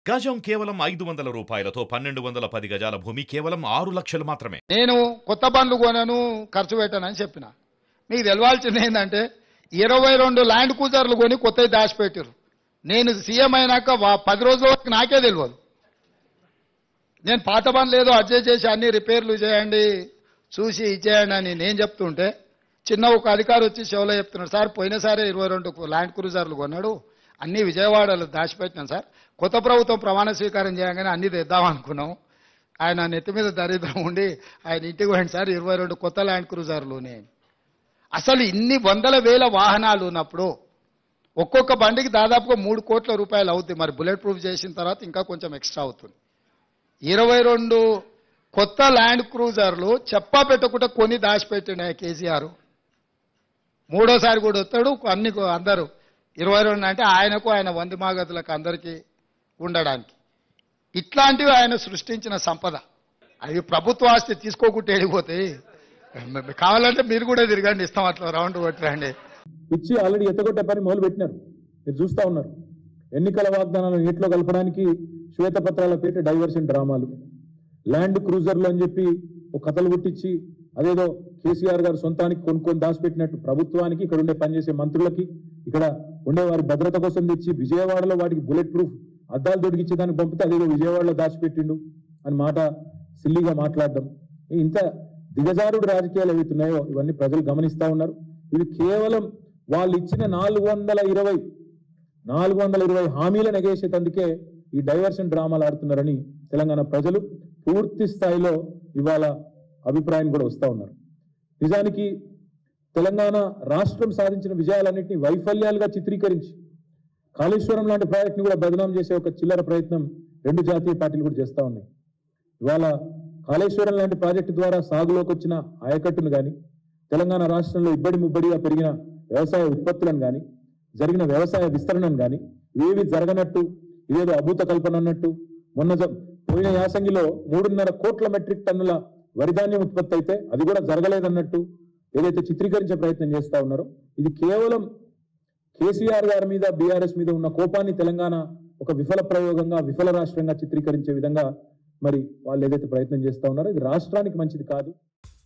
గజం కేవలం ఐదు వందల రూపాయలతో పన్నెండు వందల పది గజాల భూమి కేవలం ఆరు లక్షలు మాత్రమే నేను కొత్త బండ్లు కొనను ఖర్చు పెట్టానని చెప్పిన మీకు తెలవాల్సింది ఏంటంటే ఇరవై రెండు ల్యాండ్ కూజర్లు కొని కొత్తవి దాచిపెట్టారు నేను సీఎం అయినాక వా- పది రోజుల వరకు నాకే తెలియదు నేను పాత బండ్లు ఏదో అడ్జస్ట్ చేసి అన్ని రిపేర్లు చేయండి చూసి ఇచ్చేయండి అని నేను చెప్తుంటే చిన్న ఒక అధికారి వచ్చి చెవులో చెప్తున్నాడు సార్ పోయినసారి ఇరవై రెండు ల్యాండ్ క్రూజర్లు కొన్నాడు అన్ని విజయవాడలో దాచిపెట్టినాం సార్ కొత్త ప్రభుత్వం ప్రమాణ స్వీకారం చేయగానే అన్ని తెద్దాం అనుకున్నాం ఆయన నెత్తి మీద దరిద్రం ఉండి ఆయన ఇంటికి పోయింది సార్ ఇరవై రెండు కొత్త ల్యాండ్ క్రూజర్లునే అసలు ఇన్ని వందల వేల వాహనాలు ఉన్నప్పుడు ఒక్కొక్క బండికి దాదాపుగా మూడు కోట్ల రూపాయలు అవుతుంది మరి బుల్లెట్ ప్రూఫ్ చేసిన తర్వాత ఇంకా కొంచెం ఎక్స్ట్రా అవుతుంది ఇరవై రెండు కొత్త ల్యాండ్ క్రూజర్లు చెప్పా పెట్టకుండా కొని దాచిపెట్టిన కేసీఆర్ మూడోసారి కూడా వస్తాడు అన్ని కో- అందరూ ఇరవై రెండు అంటే ఆయనకు ఆయన వంది మాగతులకు అందరికీ ఉండడానికి ఇట్లాంటివి ఆయన సృష్టించిన సంపద అవి ప్రభుత్వ ఆస్తి తీసుకోకుండా వెళ్ళిపోతాయి కావాలంటే మీరు కూడా తిరగండి ఇస్తాం అట్లా రౌండ్ కొట్టరండి ఇచ్చి ఆల్రెడీ ఎత్తగొట్టే పని మొదలు పెట్టినారు మీరు చూస్తా ఉన్నారు ఎన్నికల వాగ్దానాలను నీటిలో కలపడానికి శ్వేతపత్రాల పేట డైవర్షన్ డ్రామాలు ల్యాండ్ క్రూజర్లు అని చెప్పి ఒక కథలు పుట్టించి అదేదో కేసీఆర్ గారు సొంతానికి కొనుక్కొని దాచిపెట్టినట్టు ప్రభుత్వానికి ఇక్కడ ఉండే పనిచేసే మంత్రులకి ఇక్కడ ఉండే వారి భద్రత కోసం తెచ్చి విజయవాడలో వాటికి బుల్లెట్ ప్రూఫ్ అద్దాలు దొడికిచ్చి దానికి పంపితే అదేదో విజయవాడలో దాచిపెట్టిండు అని మాట సిల్లిగా మాట్లాడడం ఇంత దిగజారుడు రాజకీయాలు ఏవైతున్నాయో ఇవన్నీ ప్రజలు గమనిస్తా ఉన్నారు ఇవి కేవలం వాళ్ళు ఇచ్చిన నాలుగు వందల ఇరవై నాలుగు వందల ఇరవై హామీలను ఎగేసేటందుకే ఈ డైవర్షన్ డ్రామాలు ఆడుతున్నారని తెలంగాణ ప్రజలు పూర్తి స్థాయిలో ఇవాళ అభిప్రాయం కూడా వస్తా ఉన్నారు నిజానికి తెలంగాణ రాష్ట్రం సాధించిన విజయాలన్నింటినీ వైఫల్యాలుగా చిత్రీకరించి కాళేశ్వరం లాంటి ప్రాజెక్ట్ని కూడా బదనాం చేసే ఒక చిల్లర ప్రయత్నం రెండు జాతీయ పార్టీలు కూడా చేస్తా ఉన్నాయి ఇవాళ కాళేశ్వరం లాంటి ప్రాజెక్టు ద్వారా సాగులోకి వచ్చిన ఆయకట్టును కానీ తెలంగాణ రాష్ట్రంలో ఇబ్బడి ముబ్బడిగా పెరిగిన వ్యవసాయ ఉత్పత్తులను కానీ జరిగిన వ్యవసాయ విస్తరణను కానీ ఇవేవి జరగనట్టు ఇదేదో అభూత కల్పన అన్నట్టు మొన్న జ- పోయిన యాసంగిలో మూడున్నర కోట్ల మెట్రిక్ టన్నుల వరిధాన్యం ఉత్పత్తి అయితే అది కూడా జరగలేదన్నట్టు ఏదైతే చిత్రీకరించే ప్రయత్నం చేస్తా ఉన్నారో ఇది కేవలం కేసీఆర్ గారి మీద బీఆర్ఎస్ మీద ఉన్న కోపాన్ని తెలంగాణ ఒక విఫల ప్రయోగంగా విఫల రాష్ట్రంగా చిత్రీకరించే విధంగా మరి వాళ్ళు ఏదైతే ప్రయత్నం చేస్తా ఉన్నారో ఇది రాష్ట్రానికి మంచిది కాదు